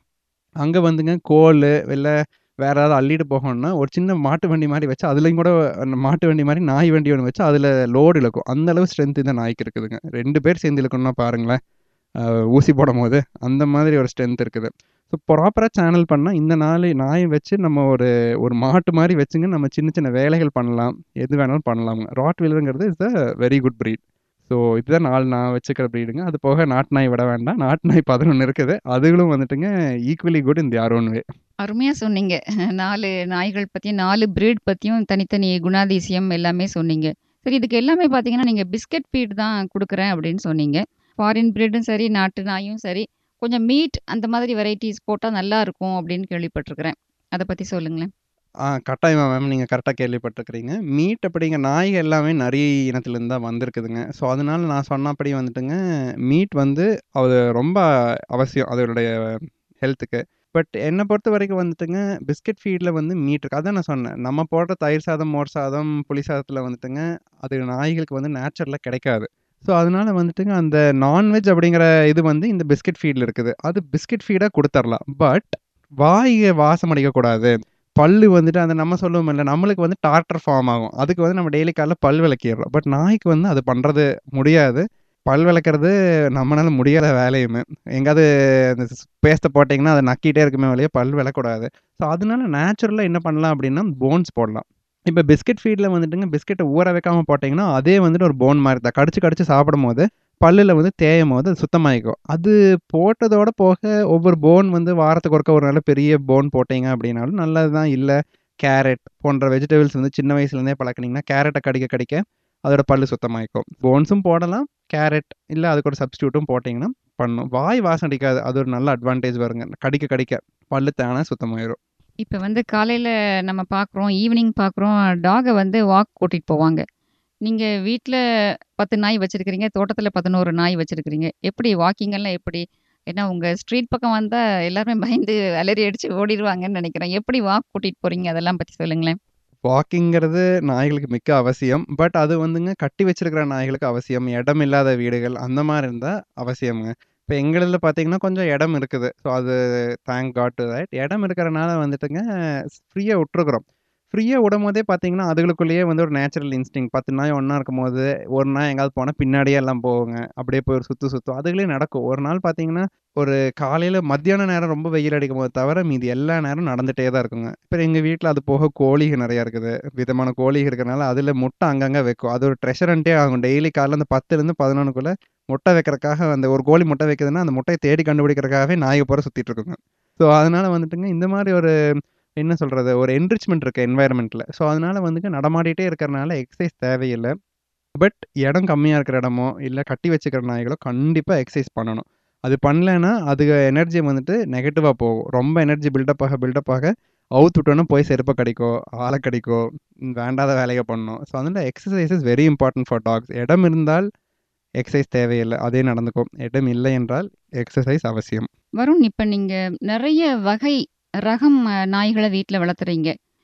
அங்கே வந்துங்க கோல் இல்லை வேறு ஏதாவது அள்ளிட்டு போகணும்னா ஒரு சின்ன மாட்டு வண்டி மாதிரி வச்சு அதுலேயும் கூட அந்த மாட்டு வண்டி மாதிரி நாய் வண்டி ஒன்று வச்சு அதில் லோடு இழுக்கும் அந்த அளவு ஸ்ட்ரென்த் இந்த நாய்க்கு இருக்குதுங்க ரெண்டு பேர் சேர்ந்து இழுக்கணும்னா பாருங்களேன் அஹ் ஊசி போடும் போது அந்த மாதிரி ஒரு ஸ்ட்ரென்த் இருக்குது ஸோ ப்ராப்பராக சேனல் பண்ணால் இந்த நாள் நாயை வச்சு நம்ம ஒரு ஒரு மாட்டு மாதிரி வச்சுங்க நம்ம சின்ன சின்ன வேலைகள் பண்ணலாம் எது வேணாலும் பண்ணலாமுங்க ராட் வீலருங்கிறது is a very good breed so இதுதான் நாலு நான் வச்சுக்கிற ப்ரீடுங்க அது போக நாட்டு நாய் விட வேண்டாம் நாட்டு நாய் பதினொன்று இருக்குது அதுகளும் வந்துட்டுங்க ஈக்குவலி குட் இந்த யார் ஒன் வே அருமையாக சொன்னீங்க நாலு நாய்கள் பற்றியும் நாலு பிரீட் பற்றியும் தனித்தனி குணாதிசயம் எல்லாமே சொன்னீங்க சரி இதுக்கு எல்லாமே பார்த்தீங்கன்னா நீங்கள் பிஸ்கட் ஃபீட் தான் கொடுக்குறேன் அப்படின்னு சொன்னீங்க ஃபாரின் பிரீடும் சரி நாட்டு நாயும் சரி கொஞ்சம் மீட் அந்த மாதிரி வெரைட்டிஸ் போட்டால் நல்லா இருக்கும் அப்படின்னு கேள்விப்பட்டிருக்கிறேன் அதை பற்றி சொல்லுங்களேன் ஆ கட்டாயமா மேம் நீங்கள் கரெக்டாக கேள்விப்பட்டிருக்கிறீங்க மீட் அப்படிங்கிற நாய்கள் எல்லாமே நிறைய இனத்துலேருந்து தான் வந்திருக்குதுங்க ஸோ அதனால நான் சொன்னபடி வந்துட்டுங்க மீட் வந்து அது ரொம்ப அவசியம் அதோடைய ஹெல்த்துக்கு பட் என்னை பொறுத்த வரைக்கும் வந்துட்டுங்க பிஸ்கட் ஃபீடில் வந்து மீட் இருக்குது அதான் நான் சொன்னேன் நம்ம போடுற தயிர் சாதம் மோர் சாதம் புளி சாதத்தில் வந்துட்டுங்க அது நாய்களுக்கு வந்து நேச்சுரலாக கிடைக்காது ஸோ அதனால வந்துட்டுங்க அந்த நான்வெஜ் அப்படிங்கிற இது வந்து இந்த பிஸ்கட் ஃபீடில் இருக்குது அது பிஸ்கட் ஃபீடாக கொடுத்துர்லாம் பட் வாயை வாசம் அடிக்கக்கூடாது பல்லு வந்துட்டு அந்த நம்ம சொல்லுவோம் இல்லை நம்மளுக்கு வந்து டார்டர் ஃபார்ம் ஆகும் அதுக்கு வந்து நம்ம டெய்லி காலைல பல் விளக்கிடுறோம் பட் நாய்க்கு வந்து அது பண்ணுறது முடியாது பல் விளக்குறது நம்மளால முடியாத வேலையுமே எங்காவது அந்த பேஸ்ட்டை போட்டிங்கன்னா அதை நக்கிட்டே இருக்குமே வழியே பல் விளக்கூடாது ஸோ அதனால நேச்சுரலாக என்ன பண்ணலாம் அப்படின்னா போன்ஸ் போடலாம் இப்போ பிஸ்கட் ஃபீடில் வந்துட்டுங்க பிஸ்கெட்டை ஊற வைக்காமல் போட்டிங்கன்னா அதே வந்துட்டு ஒரு போன் மாதிரி தான் கடிச்சு கடிச்சு சாப்பிடும் போது பல்லில் வந்து தேயும் போது அது சுத்தமாகிக்கும் அது போட்டதோட போக ஒவ்வொரு போன் வந்து வாரத்துக்கு ஒருக்க ஒரு நல்ல பெரிய போன் போட்டீங்க அப்படின்னாலும் நல்லது தான் இல்லை கேரட் போன்ற வெஜிடபிள்ஸ் வந்து சின்ன வயசுலேருந்தே பழக்கினீங்கன்னா கேரட்டை கடிக்க கடிக்க அதோட பல்லு சுத்தமாகிக்கும் போன்ஸும் போடலாம் கேரட் இல்லை அதுக்கு ஒரு சப்ஸ்டியூட்டும் போட்டிங்கன்னா பண்ணும் வாய் வாசம் அடிக்காது அது ஒரு நல்ல அட்வான்டேஜ் வருங்க கடிக்க கடிக்க பல்லு தானே சுத்தமாயிரும் இப்போ வந்து காலையில் நம்ம பார்க்குறோம் ஈவினிங் பார்க்குறோம் டாகை வந்து வாக் கூட்டிகிட்டு போவாங்க நீங்கள் வீட்டில் பத்து நாய் வச்சுருக்கிறீங்க தோட்டத்தில் பதினோரு நாய் வச்சுருக்கிறீங்க எப்படி வாக்கிங் எல்லாம் எப்படி ஏன்னா உங்கள் ஸ்ட்ரீட் பக்கம் வந்தால் எல்லாருமே பயந்து அலறி அடித்து ஓடிடுவாங்கன்னு நினைக்கிறேன் எப்படி வாக் கூட்டிகிட்டு போகிறீங்க அதெல்லாம் பற்றி சொல்லுங்களேன் வாக்கிங்கிறது நாய்களுக்கு மிக்க அவசியம் பட் அது வந்துங்க கட்டி வச்சிருக்கிற நாய்களுக்கு அவசியம் இடம் இல்லாத வீடுகள் அந்த மாதிரி இருந்தால் அவசியம்ங்க இப்போ எங்களில் பார்த்தீங்கன்னா கொஞ்சம் இடம் இருக்குது ஸோ அது தேங்க் காட் டு தட் இடம் இருக்கிறனால வந்துட்டுங்க ஃப்ரீயாக விட்ருக்குறோம் ஃப்ரீயாக விடும் போதே பார்த்தீங்கன்னா அதுகளுக்குள்ளேயே வந்து ஒரு நேச்சுரல் இன்ஸ்டிங் பத்து நாய் ஒன்றா இருக்கும் போது ஒரு நாய் எங்காவது போனால் பின்னாடியே எல்லாம் போகுங்க அப்படியே போய் ஒரு சுற்று சுற்றும் அதுகளே நடக்கும் ஒரு நாள் பார்த்தீங்கன்னா ஒரு காலையில் மத்தியான நேரம் ரொம்ப வெயில் அடிக்கும் போது தவிர மீதி எல்லா நேரம் நடந்துகிட்டே தான் இருக்குங்க இப்போ எங்கள் வீட்டில் அது போக கோழிகள் நிறையா இருக்குது விதமான கோழிகள் இருக்கிறனால அதில் முட்டை அங்கங்கே வைக்கும் அது ஒரு ட்ரெஷரண்ட்டே ஆகும் டெய்லி காலைல அந்த பத்துலேருந்து பதினொன்றுக்குள்ளே முட்டை வைக்கிறக்காக அந்த ஒரு கோழி முட்டை வைக்குதுன்னா அந்த முட்டையை தேடி கண்டுபிடிக்கிறக்காகவே நாயை போகிற சுற்றிட்டு இருக்குங்க ஸோ அதனால் வந்துட்டுங்க இந்த மாதிரி ஒரு என்ன சொல்கிறது ஒரு என்ரிச்மெண்ட் இருக்குது என்வாயர்மெண்ட்டில் ஸோ அதனால் வந்துங்க நடமாடிட்டே இருக்கிறனால எக்ஸசைஸ் தேவையில்லை பட் இடம் கம்மியாக இருக்கிற இடமோ இல்லை கட்டி வச்சுக்கிற நாய்களோ கண்டிப்பாக எக்ஸசைஸ் பண்ணணும் அது பண்ணலைன்னா அது எனர்ஜி வந்துட்டு நெகட்டிவாக போகும் ரொம்ப எனர்ஜி பில்டப் ஆக பில்டப் ஆக அவுத்து விட்டோன்னா போய் செருப்பை கடிக்கும் ஆளை கடிக்கும் வேண்டாத வேலையை பண்ணணும் ஸோ அதனால் exercise is very important for dogs இடம் இருந்தால் எக்ஸசைஸ் தேவையில்லை அதே நடந்துக்கும் இடம் இல்லை என்றால் எக்ஸசைஸ் அவசியம் வருண் இப்போ நீங்கள் நிறைய வகை ரகம் அஹ், நாய்களை வீட்டில் வளர்த்துறீங்க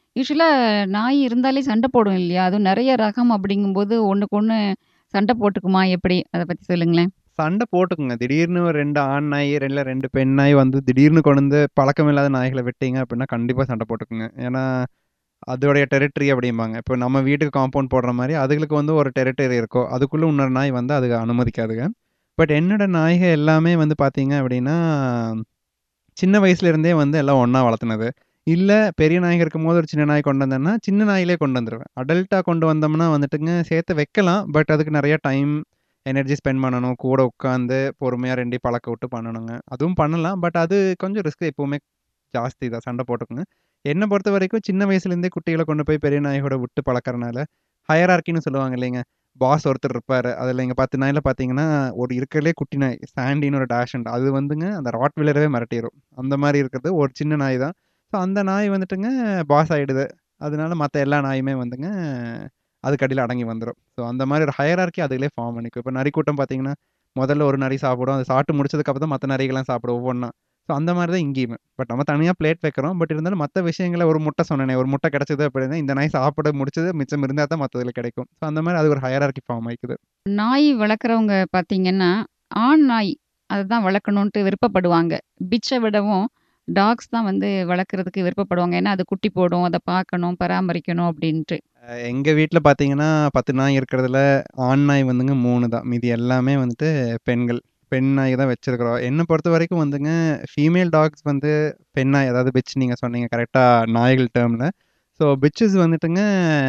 யூசுவலா நாய் இருந்தாலே சண்டை போடும் இல்லையா? அதுவும் நெறைய ரகம் அப்படிங்கும்போது ஒண்ணுக்கு ஒண்ணு சண்டை போட்டுக்குமா எப்படி? அத பத்தி சொல்லுங்களேன். சண்டை போட்டுக்குங்க. திடீர்னு ஒரு 2 ஆண் நாய், இல்ல 2 பெண் நாய் வந்து திடீர்னு கொண்டு வந்து பழக்கமில்லாத நாய்கள விட்டீங்க அப்படின்னா, கண்டிப்பா சண்டை போட்டுக்குங்க. ஏன்னா, அதோடைய டெரிட்டரி அப்படிம்பாங்க. இப்போ நம்ம வீட்டுக்கு காம்பவுண்ட் போடுற மாரி, அதுகளுக்கு வந்து ஒரு டெரிட்டரி இருக்கும். அதுக்குள்ள இன்னொரு நாய் வந்து அதுக அனுமதிக்காதுக. பட் என்னோட நாய்க எல்லாமே வந்து பார்த்தீங்க அப்படின்னா, சின்ன வயசுல இருந்தே வந்து எல்லாம் ஒண்ணா வளர்த்துனது. இல்ல பெரிய நாய்ங்க இருக்கும்போது ஒரு சின்ன நாய் கொண்டு வந்தேன்னா, சின்ன நாயிலே கொண்டு வந்துருவேன். அடல்ட்டா கொண்டு வந்தோம்னா வந்துட்டுங்க சேர்த்து வைக்கலாம். பட் அதுக்கு நெறைய டைம், எனர்ஜி ஸ்பெண்ட் பண்ணணும். கூட உட்காந்து பொறுமையா 2யும் பழக்க விட்டு பண்ணணுங்க. அதுவும் பண்ணலாம். பட் அது கொஞ்சம் ரிஸ்க் எப்பவுமே ஜாஸ்தி தான். சண்டை போட்டுக்குங்க. என்ன பொறுத்தவரைக்கும் சின்ன வயசுலேருந்தே குட்டிகள கொண்டு போய் பெரிய நாய்களோட விட்டு பழக்கறனால, ஹையரார்க்கின்னு சொல்லுவாங்க இல்லைங்க. பாஸ் ஒருத்தர் இருப்பாரு. அதுல இங்க 10 நாய்ல பார்த்தீங்கன்னா, ஒரு இருக்கிறதுலே குட்டி நாய் சாண்டின்னு ஒரு டாஷண்ட். அது வந்துங்க அந்த ராட்வீலரவே மிரட்டிரும். அந்த மாரி இருக்கிறது ஒரு சின்ன நாய் தான். ஸோ அந்த நாய் வந்துட்டுங்க பாஸ் ஆயிடுது. அதனால மத்த எல்லா நாயுமே வந்துங்க அதுக்கு அடியில அடங்கி வந்துரும். ஸோ அந்த மாரி ஒரு ஹையரார்க்கி அதுகளே ஃபார்ம் பண்ணிக்கும். இப்போ நரிக்கூட்டம் பார்த்தீங்கன்னா, முதல்ல ஒரு நரி சாப்பிடும். அது சாப்பிட்டு முடிச்சதுக்கு அப்புறம் தான் மத்த நரிகள்லாம் சாப்பிடும் ஒவ்வொண்ணா. ஸோ அந்த மாரி தான் இங்கேயுமே. பட் நம்ம தனியா பிளேட் வைக்கிறோம். பட் இருந்தாலும் மத்த விஷயங்கள ஒரு முட்டை சொன்னேனே, ஒரு முட்டை கிடைச்சது அப்படின்னா, இந்த நாய் சாப்பிட முடிச்சது மிச்சம் இருந்தா தான் மத்ததுல கிடைக்கும். ஸோ அந்த மாரி அது ஒரு ஹையரார்க்கி ஃபார்ம் ஆயிக்குது. நாய் வளர்க்குறவங்க பார்த்தீங்கன்னா, ஆண் நாய் அதுதான் வளர்க்கணுன்ட்டு விருப்பப்படுவாங்க. பிட்ச்ச விடவும் டாக்ஸ் தான் வந்து வளர்க்குறதுக்கு விருப்பப்படுவாங்க. ஏன்னா, அது குட்டி போடும். அத பார்க்கணும், பராமரிக்கணும் அப்படின்ட்டு. அ எங்க வீட்ல பார்த்தீங்கன்னா, 10 நாய் இருக்கிறதுல ஆண் நாய் வந்துங்க 3 தான். மீதி எல்லாமே வந்துட்டு பெண்கள். பெண் நாய் தான் வச்சிருக்கிறோம். என்ன பொறுத்தவரைக்கும் வந்துங்க, ஃபீமேல் டாக்ஸ் வந்து பெண் நாய் அதாவது பிட்ச் நீங்க சொன்னீங்க கரெக்ட்டா நாய்கள் டெர்ம்ல. ஸோ பிட்ச்சஸ் வந்துட்டுங்க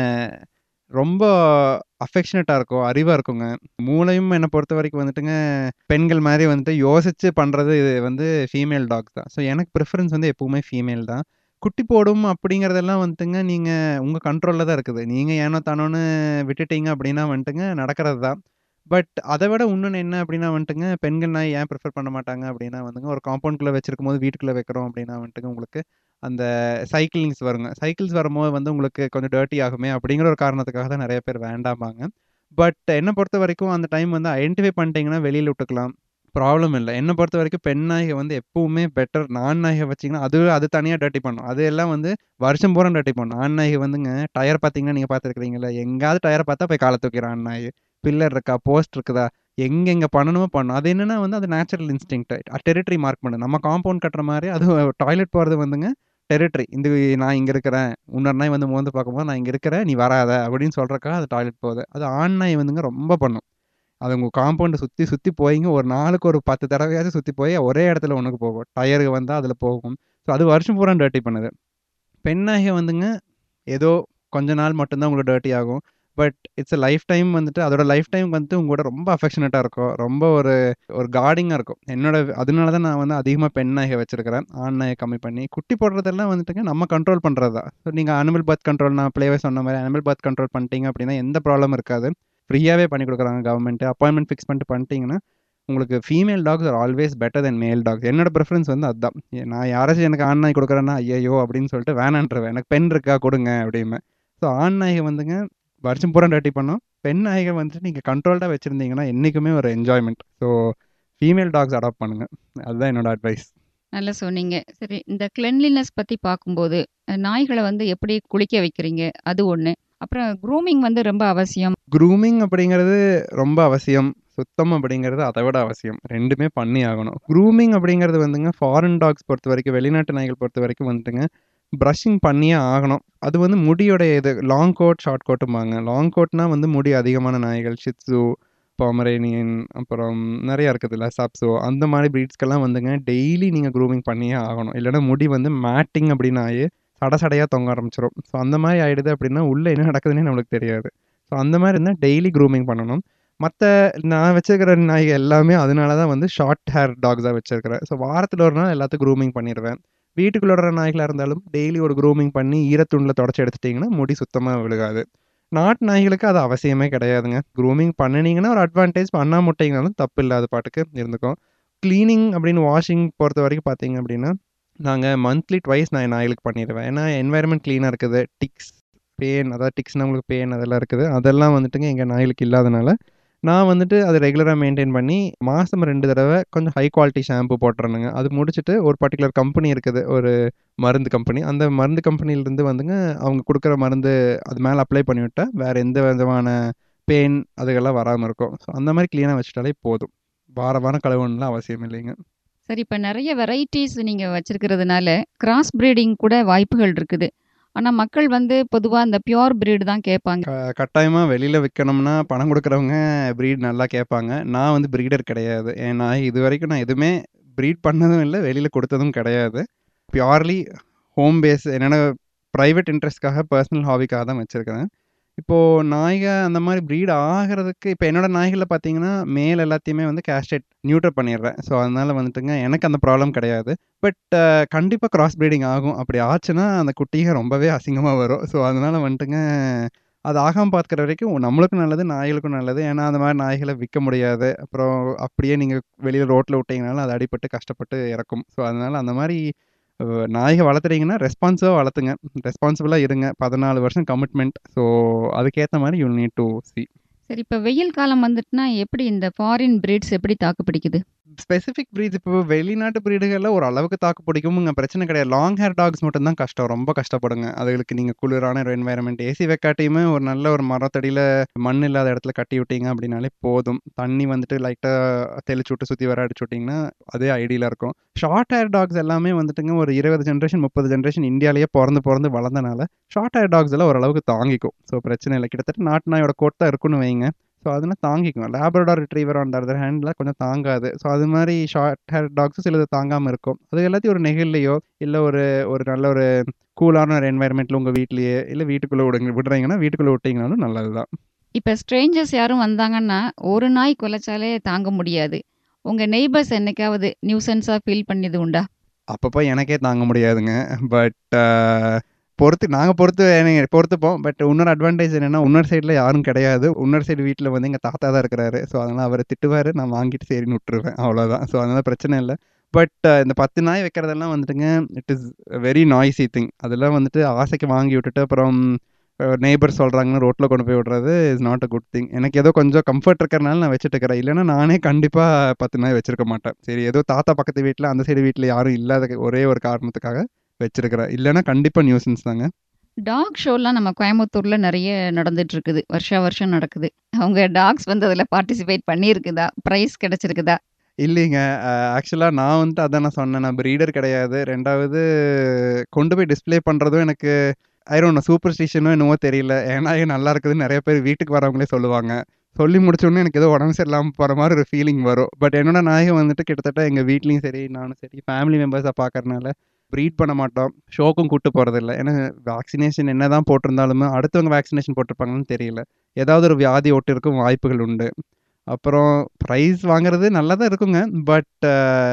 ரொம்ப அஃபெக்ஷனேட்டா இருக்கும். அறிவா இருக்குங்க. மூளையும் என்ன பொறுத்தவரைக்கும் வந்துட்டுங்க, பெண்கள் மாரி வந்துட்டு யோசிச்சு பண்றது இது வந்து ஃபீமேல் டாக்ஸ் தான். ஸோ எனக்கு ப்ரிஃபரன்ஸ் வந்து எப்பவுமே ஃபீமேல் தான். குட்டி போடும் அப்படிங்கிறதெல்லாம் வந்துட்டுங்க, நீங்க உங்க கண்ட்ரோல்ல தான் இருக்குது. நீங்க ஏனோ தானோன்னு விட்டுட்டீங்க அப்படின்னா வந்துட்டுங்க நடக்கிறது தான். பட் அத விட இன்னொன்னு என்ன அப்படின்னா வந்துட்டுங்க, பெண்கள் நாய் ஏன் ப்ரிஃபர் பண்ண மாட்டாங்க அப்படின்னா வந்துங்க, ஒரு காம்பவுண்ட்குள்ள வச்சிருக்கும்போது வீட்டுக்குள்ள வைக்கிறோம் அப்படின்னா வந்துட்டுங்க, உங்களுக்கு அந்த சைக்கிளிங்ஸ் வருங்க. சைக்கிள்ஸ் வரும்போது வந்து உங்களுக்கு கொஞ்சம் டர்ட்டி ஆகுமே அப்படிங்கிற ஒரு காரணத்துக்காக தான் நெறைய பேர் வேண்டாம்பாங்க. பட் என்ன பொறுத்தவரைக்கும் அந்த டைம் வந்து ஐடென்டிஃபை பண்ணிட்டீங்கன்னா வெளியில விட்டுக்கலாம். ப்ராப்ளம் இல்ல. என்ன பொறுத்தவரைக்கும் பெண் நாய்க வந்து எப்பவுமே பெட்டர். ஆண் நாய்க வச்சீங்கன்னா, அது அது தனியா டர்ட்டி பண்ணும். அது எல்லாம் வந்து வருஷம் பூரா டர்ட்டி பண்ணும். ஆண் நாய்க வந்துங்க டயர் பார்த்தீங்கன்னா, நீங்க பார்த்துருக்கிறீங்கல்ல, எங்கேயாவது டயர பார்த்தா போய் கால தூக்கிரும் ஆண் நாய். பில்லர் இருக்கா, போஸ்ட் இருக்குதா, எங்கெங்க பண்ணணுமோ பண்ணும். அது என்னன்னா வந்து அது நேச்சுரல் இன்ஸ்டிங்க்ட். டெரிட்டரி மார்க் பண்ணுது. நம்ம காம்பவுண்ட் கட்டுற மாரி அது டாய்லெட் போறது வந்துங்க டெரிட்டரி. இந்த நான் இங்க இருக்கிறேன். இன்னொரு நாய் வந்து மோந்து பார்க்கும்போது, நான் இங்க இருக்கிறேன். நீ வராத அப்படின்னு சொல்றதுக்காக அது டாய்லெட் போகுது. அது ஆண் நாய் வந்துங்க ரொம்ப பண்ணும். அது உங்க காம்பவுண்ட சுத்தி சுத்தி போயிங்க ஒரு நாளுக்கு ஒரு 10 தடவையாச்சும் சுத்தி போய் ஒரே இடத்துல ஒண்ணுக்கு போகும். டயர் வந்தா அதுல போகும். ஸோ அது வருஷம் பூரா டர்ட்டி பண்ணுது. பெண் நாய்க வந்துங்க ஏதோ கொஞ்ச நாள் மட்டும் தான் உங்களுக்கு டர்ட்டி ஆகும். But it's a lifetime வந்துட்டு அதோட லைஃப் டைம் வந்துட்டு உங்க கூட ரொம்ப அஃபெக்ஷனேட்டா இருக்கும். ரொம்ப ஒரு ஒரு கார்டிங்கா இருக்கும். என்னோட அதனால தான் நான் வந்து அதிகமா பெண் நாய்க வச்சிருக்கிறேன். ஆண் நாய கம்மி பண்ணி. குட்டி போடுறதெல்லாம் வந்துட்டுங்க நம்ம கண்ட்ரோல் பண்றது தான். ஸோ நீங்க அனிமல் பர்த் கண்ட்ரோல் நான் அப்பவே சொன்ன மாரி அனிமல் பர்த் கண்ட்ரோல் பண்ணிட்டீங்க அப்படின்னா எந்த ப்ராப்ளமும் இருக்காது. ஃப்ரீயாவே பண்ணி குடுக்குறாங்க கவர்மெண்ட். அப்பாயின்ட்மென்ட் ஃபிக்ஸ் பண்ணிட்டு பண்ணிட்டீங்கன்னா, உங்களுக்கு female dogs are always better than male dogs. என்னோட பிரெஃபரன்ஸ் வந்து அதான். நான் யாராச்சும் எனக்கு ஆண் நாய் குடுக்குறேன்னா, ஐய்யய்யோ! அப்படின்னு சொல்லிட்டு வேணான்ருவேன். எனக்கு பெண் இருக்கா குடுங்க அப்படிம்பேன். ஸோ ஆண் நாய்க வந்துங்க வருஷம் பூரா டர்ட்டி பண்ணும். பெண் நாய்க வந்துட்டு நீங்க கண்ட்ரோல்டா வச்சிருந்தீங்கன்னா, என்னைக்குமே ஒரு enjoyment. So female dogs adopt பண்ணுங்க. அதுதான் என்னோட அட்வைஸ். நல்லா சொன்னீங்க. சரி இந்த கிளென்லினஸ் பத்தி பார்க்கும்போது, நாய்கள வந்து எப்படி குளிக்க வைக்கிறீங்க? அது ஒண்ணு. அப்புறம் க்ரூமிங் வந்து ரொம்ப அவசியம். க்ரூமிங் அப்படிங்கிறது ரொம்ப அவசியம். சுத்தம் அப்படிங்கிறது அத விட அவசியம். 2மே பண்ணி ஆகணும். க்ரூமிங் அப்படிங்கிறது வந்துங்க ஃபாரின் டாக்ஸ் பொறுத்தவரைக்கும், வெளிநாட்டு நாய்கள் பொறுத்தவரைக்கும் வந்துட்டுங்க, பிரஷிங் பண்ணியே ஆகணும். அது வந்து முடியோடைய இது லாங் கோட், ஷார்ட் கோட்டும்பாங்க. லாங் கோட்னா வந்து முடி அதிகமான நாய்கள். ஷிட்ஸு, பொமரேனியன் அப்புறம் நெறைய இருக்குதுல்ல. சாப்ஸோ அந்த மாரி ப்ரீட்ஸ்க்கெல்லாம் வந்துங்க டெய்லி நீங்க க்ரூமிங் பண்ணியே ஆகணும். இல்லன்னா முடி வந்து மேட்டிங் அப்படின்னு ஆயி சட சடையா தொங்க ஆரம்பிச்சுரும். ஸோ அந்த மாரி ஆயிடுது அப்படின்னா, உள்ள என்ன நடக்குதுன்னே நம்மளுக்கு தெரியாது. ஸோ அந்த மாரி இருந்தா டெய்லி க்ரூமிங் பண்ணணும். மத்த நான் வச்சிருக்கிற நாய்க எல்லாமே அதனால தான் வந்து ஷார்ட் ஹேர் டாக்ஸா வச்சிருக்கிறேன். ஸோ வாரத்துல ஒரு நாள் எல்லாத்துக்கும் க்ரூமிங் பண்ணிருவேன். வீட்டுக்குள்ள விடுற நாய்களா இருந்தாலும் டெய்லி ஒரு க்ரூமிங் பண்ணி ஈரத்துணில தொடச்சு எடுத்துட்டீங்கன்னா, முடி சுத்தமா விழுகாது. நாட்டு நாய்களுக்கு அது அவசியமே கிடையாதுங்க. க்ரூமிங் பண்ணுனீங்கன்னா ஒரு அட்வான்டேஜ். பண்ணாம விட்டீங்கனாலும் தப்பு இல்ல. அது பாட்டுக்கு இருந்துக்கும். கிளீனிங் அப்படின்னு வாஷிங் பொறுத்தவரைக்கும் பார்த்தீங்க அப்படின்னா, நாங்க மந்த்லி ட்வைஸ் நான் என் நாய்களுக்கு பண்ணிருவேன். ஏன்னா என்வைரன்மென்ட் கிளீனா இருக்குது. டிக்ஸ், பேன் அதாவது டிக்ஸ்னா உங்களுக்கு பேன் அதெல்லாம் இருக்குது. அதெல்லாம் வந்துட்டுங்க எங்க நாய்களுக்கு இல்லாதனால, நான் வந்துட்டு அது ரெகுலராக மெயின்டைன் பண்ணி மாதம் ரெண்டு தடவை கொஞ்சம் ஹை குவாலிட்டி ஷாம்பு போட்டுறணுங்க அது முடிச்சுட்டு ஒரு பர்டிகுலர் கம்பெனி இருக்குது ஒரு மருந்து கம்பெனி அந்த மருந்து கம்பெனிலேருந்து வந்துங்க அவங்க கொடுக்குற மருந்து அது மேலே அப்ளை பண்ணிவிட்டா வேறு எந்த விதமான பெயின் அதுகெல்லாம் வராமல் இருக்கும் ஸோ அந்த மாதிரி க்ளீனாக வச்சுட்டாலே போதும் வார வாரம் கழுவணும்லாம் அவசியம் இல்லைங்க சரி இப்போ நிறைய வெரைட்டிஸ் நீங்கள் வச்சிருக்கிறதுனால கிராஸ் பிரீடிங் கூட வாய்ப்புகள் இருக்குது ஆனால் மக்கள் வந்து பொதுவாக இந்த பியோர் பிரீடு தான் கேட்பாங்க க கட்டாயமாக வெளியில் விற்கணும்னா பணம் கொடுக்குறவங்க ப்ரீட் நல்லா கேட்பாங்க நான் வந்து ப்ரீடர் கிடையாது ஏன்னா இது வரைக்கும் நான் எதுவுமே ப்ரீட் பண்ணதும் இல்லை வெளியில் கொடுத்ததும் கிடையாது பியூர்லி ஹோம் பேஸ் என்னென்ன ப்ரைவேட் இன்ட்ரெஸ்ட்காக பர்சனல் ஹாபிக்காக தான் வச்சுருக்கிறேன் இப்போது நாய்கள் அந்த மாதிரி ப்ரீட் ஆகிறதுக்கு இப்போ என்னோடய நாய்களில் பார்த்தீங்கன்னா மேல் எல்லாத்தையுமே வந்து கேஸ்டேட் நியூட்ரல் பண்ணிடுறேன் ஸோ அதனால் வந்துட்டுங்க எனக்கு அந்த ப்ராப்ளம் கிடையாது பட் கண்டிப்பாக கிராஸ் ப்ரீடிங் ஆகும் அப்படி ஆச்சுன்னா அந்த குட்டிங்க ரொம்பவே அசிங்கமாக வரும் ஸோ அதனால் வந்துட்டுங்க அது ஆகாமல் பார்க்குற வரைக்கும் நம்மளுக்கும் நல்லது நாய்களுக்கும் நல்லது ஏன்னா அந்த மாதிரி நாய்களை விற்க முடியாது அப்புறம் அப்படியே நீங்கள் வெளியில் ரோட்டில் விட்டிங்கனாலும் அது அடிபட்டு கஷ்டப்பட்டு இறக்கும் ஸோ அதனால் அந்த மாதிரி நாய்கள் வளர்த்துறீங்கன்னா ரெஸ்பான்சிவாக வளர்த்துங்க ரெஸ்பான்சிபிளாக இருங்க பதினாலு வருஷம் கமிட்மெண்ட் ஸோ அதுக்கேற்ற மாதிரி யூ நீட் டு சி சரி இப்போ வெயில் காலம் வந்துட்டுனா எப்படி இந்த ஃபாரின் பிரீட்ஸ் எப்படி தாக்கு பிடிக்குது ஸ்பெசிஃபிக் ப்ரீட்ஸ் இப்போ வெளிநாட்டு ப்ரீடுகளில் ஒரு அளவுக்கு தாக்கு பிடிக்குமுங்க பிரச்சனை கிடையாது லாங் ஹேர் டாக்ஸ் மட்டும்தான் கஷ்டம் ரொம்ப கஷ்டப்படுங்க அதுகளுக்கு நீங்கள் குளிரான ஒரு என்வாயர்மெண்ட் ஏசி வைக்காட்டியுமே ஒரு நல்ல ஒரு மரத்தடியில் மண் இல்லாத இடத்துல கட்டி விட்டீங்க அப்படின்னாலே போதும் தண்ணி வந்துட்டு லைட்டாக தெளிச்சு விட்டு சுற்றி வர அடிச்சு விட்டிங்கன்னா அதே ஐடியில் இருக்கும் ஷார்ட் ஹேர் டாக்ஸ் எல்லாமே வந்துட்டுங்க ஒரு இருபது ஜென்ரேஷன் முப்பது ஜென்ரேஷன் இந்தியாவிலேயே பிறந்து பிறந்து வளர்ந்தனால ஷார்ட் ஹேர் டாக்ஸ் எல்லாம் ஓரளவுக்கு தாங்கிக்கும் ஸோ பிரச்சனை இல்லை கிட்டத்தட்ட நாட்டு நாயோட கோட் தான் இருக்குன்னு வைங்க ஸோ அதெல்லாம் தாங்கிக்கும் Labrador retriever on other hand கொஞ்சம் தாங்காது ஸோ அது மாதிரி ஷார்ட் ஹேர் டாக்ஸும் சிலது தாங்காமல் இருக்கும் அது எல்லாத்தையும் ஒரு நெகிழ்லையோ இல்லை ஒரு ஒரு நல்ல ஒரு கூலான ஒரு என்வாயர்மெண்ட்டில் உங்கள் வீட்லேயே இல்லை வீட்டுக்குள்ளே விடுங்க விடுறீங்கன்னா வீட்டுக்குள்ளே விட்டிங்கனாலும் நல்லது தான் இப்போ ஸ்ட்ரேஞ்சர்ஸ் யாரும் வந்தாங்கன்னா ஒரு நாய் குலைச்சாலே தாங்க முடியாது உங்கள் நெய்பர்ஸ் என்னைக்காவது நியூசன்ஸாக ஃபீல் பண்ணது உண்டா அப்பப்போ எனக்கே தாங்க முடியாதுங்க பட் பொறுத்து நாங்கள் பொறுத்து எனக்கு பொறுத்துப்போம் பட் இன்னொரு அட்வான்டேஜ் என்னென்னா இன்னொரு சைடில் யாரும் கிடையாது இன்னொரு சைடு வீட்டில் வந்து எங்கள் தாத்தா தான் இருக்கிறாரு ஸோ அதனால் அவரை திட்டுவார் நான் வாங்கிட்டு சரின்னு விட்டுருவேன் அவ்வளோதான் ஸோ அதனால் பிரச்சனை இல்லை பட் இந்த பத்து நாய் வைக்கிறதெல்லாம் வந்துட்டுங்க it is very noisy thing அதெல்லாம் வந்துட்டு ஆசைக்கு வாங்கி விட்டுட்டு அப்புறம் நெய்பர் சொல்கிறாங்கன்னு ரோட்டில் கொண்டு போய் விட்றது is not a good thing எனக்கு ஏதோ கொஞ்சம் கம்ஃபர்ட் இருக்கிறனால நான் வச்சுட்டு இருக்கிறேன் இல்லைன்னா நானே கண்டிப்பாக பத்து நாய் வச்சிருக்க மாட்டேன் சரி ஏதோ தாத்தா பக்கத்து வீட்டில் அந்த சைடு வீட்டில் யாரும் இல்லாத ஒரே ஒரு காரணத்துக்காக வச்சிருக்கிறேன் இல்லைன்னா கண்டிப்பாக நியூசன்ஸ் தாங்க டாக் ஷோலாம் நம்ம கோயம்புத்தூரில் நிறைய நடந்துட்டு இருக்குது வருஷா வருஷம் நடக்குது அவங்க டாக்ஸ் வந்து அதில் பார்ட்டிசிபேட் பண்ணியிருக்குதா ப்ரைஸ் கிடைச்சிருக்குதா இல்லைங்க ஆக்சுவலாக நான் வந்துட்டு அதான் நான் சொன்னேன் நான் ப்ரீடர் கிடையாது ரெண்டாவது கொண்டு போய் டிஸ்பிளே பண்ணுறதும் எனக்கு ஐரோன் சூப்பர் ஸ்டிஷனும் என்னவோ தெரியல ஏன்னா இது நல்லா இருக்குதுன்னு நிறைய பேர் வீட்டுக்கு வரவங்களே சொல்லுவாங்க சொல்லி முடிச்சோடனே எனக்கு ஏதோ உடம்பு சரியில்லாமல் போகிற மாதிரி ஒரு ஃபீலிங் வரும் பட் என்னோட நாயகம் வந்துட்டு கிட்டத்தட்ட எங்கள் வீட்லேயும் சரி நானும் சரி ஃபேமிலி மெம்பர்ஸாக பார்க்கறனால ப்ரீட் பண்ண மாட்டோம் ஷோக்கும் கூட்டு போகிறதில்ல ஏன்னா வேக்சினேஷன் என்ன தான் போட்டிருந்தாலுமே அடுத்தவங்க வேக்சினேஷன் போட்டிருப்பாங்கன்னு தெரியல ஏதாவது ஒரு வியாதி ஒட்டு இருக்கும் வாய்ப்புகள் உண்டு அப்புறம் ப்ரைஸ் வாங்குறது நல்லா தான் இருக்குங்க பட்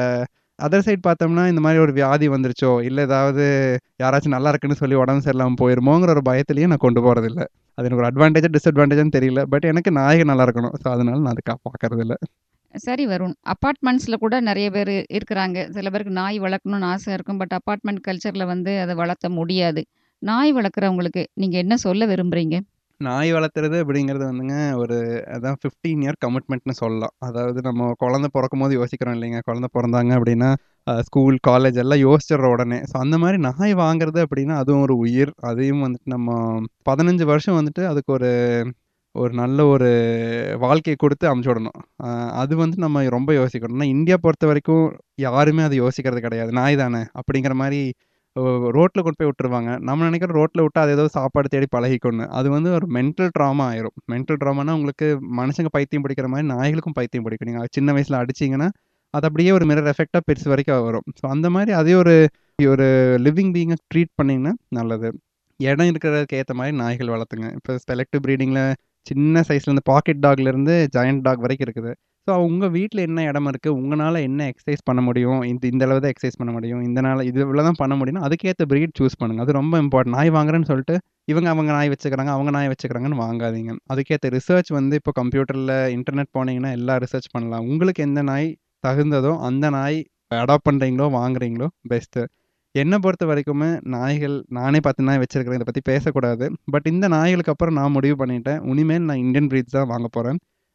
அதர் சைட் பார்த்தோம்னா இந்த மாதிரி ஒரு வியாதி வந்துருச்சோ இல்லை ஏதாவது யாராச்சும் நல்லா இருக்குன்னு சொல்லி உடம்பு சரியில்லாமல் போயிருமோங்கிற ஒரு பயத்துலேயும் நான் கொண்டு போகிறதில்ல அது எனக்கு ஒரு அட்வான்டேஜ் டிஸ்அட்வான்டேஜ்னு தெரியல பட் எனக்கு நாயகம் நல்லா இருக்கணும் ஸோ அதனால நான் அதுக்காக பார்க்கறதில்ல சரி வருண் அப்பார்ட்மெண்ட்ஸில் கூட நிறைய பேர் இருக்கிறாங்க சில பேருக்கு நாய் வளர்க்கணும்னு ஆசை இருக்கும் பட் அப்பார்ட்மெண்ட் கல்ச்சரில் வந்து அதை வளர்த்த முடியாது நாய் வளர்க்குறவங்களுக்கு நீங்கள் என்ன சொல்ல விரும்புகிறீங்க நாய் வளர்த்துறது அப்படிங்கிறது வந்துங்க ஒரு அதான் ஃபிஃப்டீன் இயர் கமிட்மெண்ட்னு சொல்லலாம் அதாவது நம்ம குழந்த பிறக்கும் போது யோசிக்கிறோம் இல்லைங்க குழந்த பிறந்தாங்க அப்படின்னா ஸ்கூல் காலேஜ் எல்லாம் யோசிச்சிடுற உடனே ஸோ அந்த மாதிரி நாய் வாங்குறது அப்படின்னா அதுவும் ஒரு உயிர் அதையும் வந்துட்டு நம்ம பதினஞ்சு வருஷம் வந்துட்டு அதுக்கு ஒரு ஒரு நல்ல ஒரு வாழ்க்கையை கொடுத்து அமுச்சு விடணும் அது வந்து நம்ம ரொம்ப யோசிக்கணும் ஏன்னா இந்தியா பொறுத்த வரைக்கும் யாருமே அதை யோசிக்கிறது கிடையாது நாய் தானே அப்படிங்கிற மாதிரி ரோட்டில் கொண்டு போய் விட்டுருவாங்க நம்ம நினைக்கிற ரோட்டில் விட்டு அது ஏதோ சாப்பாடு தேடி பழகிக்கணும் அது வந்து ஒரு மென்டல் ட்ராமா ஆயிரும் மென்டல் ட்ராமானா உங்களுக்கு மனுஷங்க பைத்தியம் பிடிக்கிற மாதிரி நாய்களுக்கும் பைத்தியம் பிடிக்கும் நீங்கள் சின்ன வயசில் அடிச்சிங்கன்னா அது அப்படியே ஒரு மிரர் எஃபெக்டாக பெருசு வரைக்கும் வரும் ஸோ அந்த மாதிரி அதே ஒரு ஒரு லிவிங் பீங்கை ட்ரீட் பண்ணிங்கன்னா நல்லது இடம் இருக்கிறதுக்கு ஏற்ற மாதிரி நாய்கள் வளர்த்துங்க இப்போ செலக்டிவ் ப்ரீடிங்கில் சின்ன சைஸ்லேருந்து பாக்கெட் டாக்லேருந்து ஜாயிண்ட் டாக் வரைக்கும் இருக்குது ஸோ உங்கள் வீட்டில் என்ன இடம் இருக்குது உங்களால் என்ன எக்ஸசைஸ் பண்ண முடியும் இந்த இந்த அளவு தான் எக்ஸசைஸ் பண்ண முடியும் இந்த நாள் இது இவ்வளோ தான் பண்ண முடியும் அதுக்கேற்ற ப்ரீட் சூஸ் பண்ணுங்கள் அது ரொம்ப இம்பார்ட்டன்ட் நாய் வாங்குறேன்னு சொல்லிட்டு இவங்க அவங்க நாய் வச்சுக்கிறாங்க அவங்க நாய் வச்சுக்கிறாங்கன்னு வாங்காதீங்க அதுக்கேற்ற ரிசர்ச் வந்து இப்போ கம்ப்யூட்டரில் இன்டர்நெட் போனீங்கன்னா எல்லா ரிசர்ச் பண்ணலாம் உங்களுக்கு எந்த நாய் தகுந்ததோ அந்த நாய் அடாப்ட் பண்ணுறீங்களோ வாங்குறீங்களோ பெஸ்ட்டு என்னை பொறுத்த வரைக்குமே நாய்கள் நானே பத்து நாய் வச்சிருக்கிறேன் இதை பற்றி பேசக்கூடாது பட் இந்த நாய்களுக்கு அப்புறம் நான் முடிவு பண்ணிட்டேன் இனிமேல் நான் இந்தியன் ப்ரீட்ஸ் தான் வாங்க போகிறேன்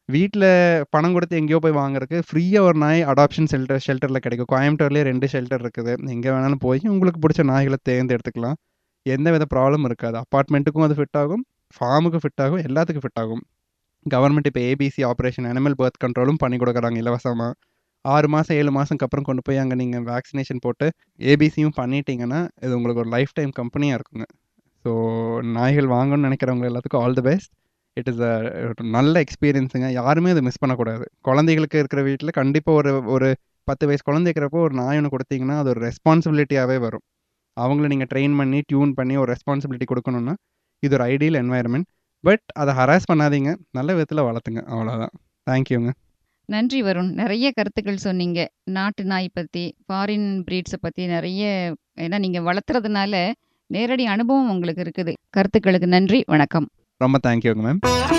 வீட்டில் பணம் கொடுத்து எங்கேயோ போய் வாங்குறதுக்கு ஃப்ரீயாக ஒரு நாய் அடாப்ஷன் ஷெல்டர் ஷெல்டரில் கிடைக்கும் கோயம்புத்தூர்லேயே ரெண்டு ஷெல்டர் இருக்குது எங்கே வேணாலும் போய் உங்களுக்கு பிடிச்ச நாய்களை தேர்ந்தெடுத்துக்கலாம் எந்த வித ப்ராப்ளம் இருக்காது அப்பார்ட்மெண்ட்டுக்கும் அது ஃபிட் ஆகும் ஃபார்முக்கும் ஃபிட் ஆகும் எல்லாத்துக்கும் ஃபிட் ஆகும் கவர்மெண்ட் இப்போ ஏபிசி ஆப்ரேஷன் அனிமல் பர்த் கண்ட்ரோலும் பண்ணி கொடுக்குறாங்க இலவசமாக ஆறு மாதம் ஏழு மாதம் அப்புறம் கொண்டு போய் அங்கே நீங்கள் வேக்சினேஷன் போட்டு ஏபிசியும் பண்ணிட்டீங்கன்னா இது உங்களுக்கு ஒரு லைஃப் டைம் கம்பெனியாக இருக்குங்க ஸோ நாய்கள் வாங்கணும்னு நினைக்கிறவங்க எல்லாத்துக்கும் all the best it is a நல்ல எக்ஸ்பீரியன்ஸுங்க யாருமே அதை மிஸ் பண்ணக்கூடாது குழந்தைகளுக்கு இருக்கிற வீட்டில் கண்டிப்பாக ஒரு ஒரு பத்து வயசு குழந்தை இருக்கிறப்போ ஒரு நாய் ஒன்று கொடுத்தீங்கன்னா அது ஒரு ரெஸ்பான்சிபிலிட்டியாகவே வரும் அவங்கள நீங்கள் ட்ரெயின் பண்ணி டியூன் பண்ணி ஒரு ரெஸ்பான்சிபிலிட்டி கொடுக்கணுன்னா இது ஒரு ஐடியல் என்வாயர்மெண்ட் பட் அதை ஹராஸ் பண்ணாதீங்க நல்ல விதத்தில் வளர்த்துங்க அவ்வளோதான் தேங்க்யூங்க நன்றி வருண் நிறைய கருத்துக்கள் சொன்னீங்க நாட்டு நாய் பற்றி ஃபாரின் ப்ரீட்ஸை பற்றி நிறைய ஏன்னா நீங்கள் வளர்த்துறதுனால நேரடி அனுபவம் உங்களுக்கு இருக்குது கருத்துக்களுக்கு நன்றி வணக்கம் ரொம்ப தேங்க்யூங்க மேம்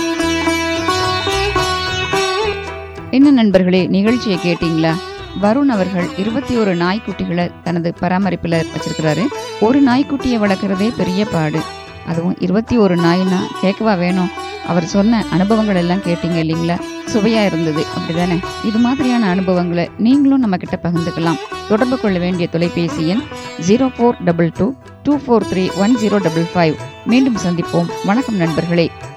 என்ன நண்பர்களே நிகழ்ச்சியை கேட்டீங்களா வருண் அவர்கள் இருபத்தி ஒரு நாய்க்குட்டிகளை தனது பராமரிப்பில் வச்சிருக்கிறாரு ஒரு நாய்க்குட்டியை வளர்க்குறதே பெரிய பாடு அதுவும் இருபத்தி ஒரு நாய்னா கேட்கவா வேணும் அவர் சொன்ன அனுபவங்கள் எல்லாம் கேட்டீங்க இல்லைங்களா சுவையா இருந்தது அப்படிதானே இது மாதிரியான அனுபவங்களை நீங்களும் நம்ம கிட்ட பகிர்ந்துக்கலாம் தொடர்பு கொள்ள வேண்டிய தொலைபேசி எண் zero four double two two four three one zero double five மீண்டும் சந்திப்போம் வணக்கம் நண்பர்களே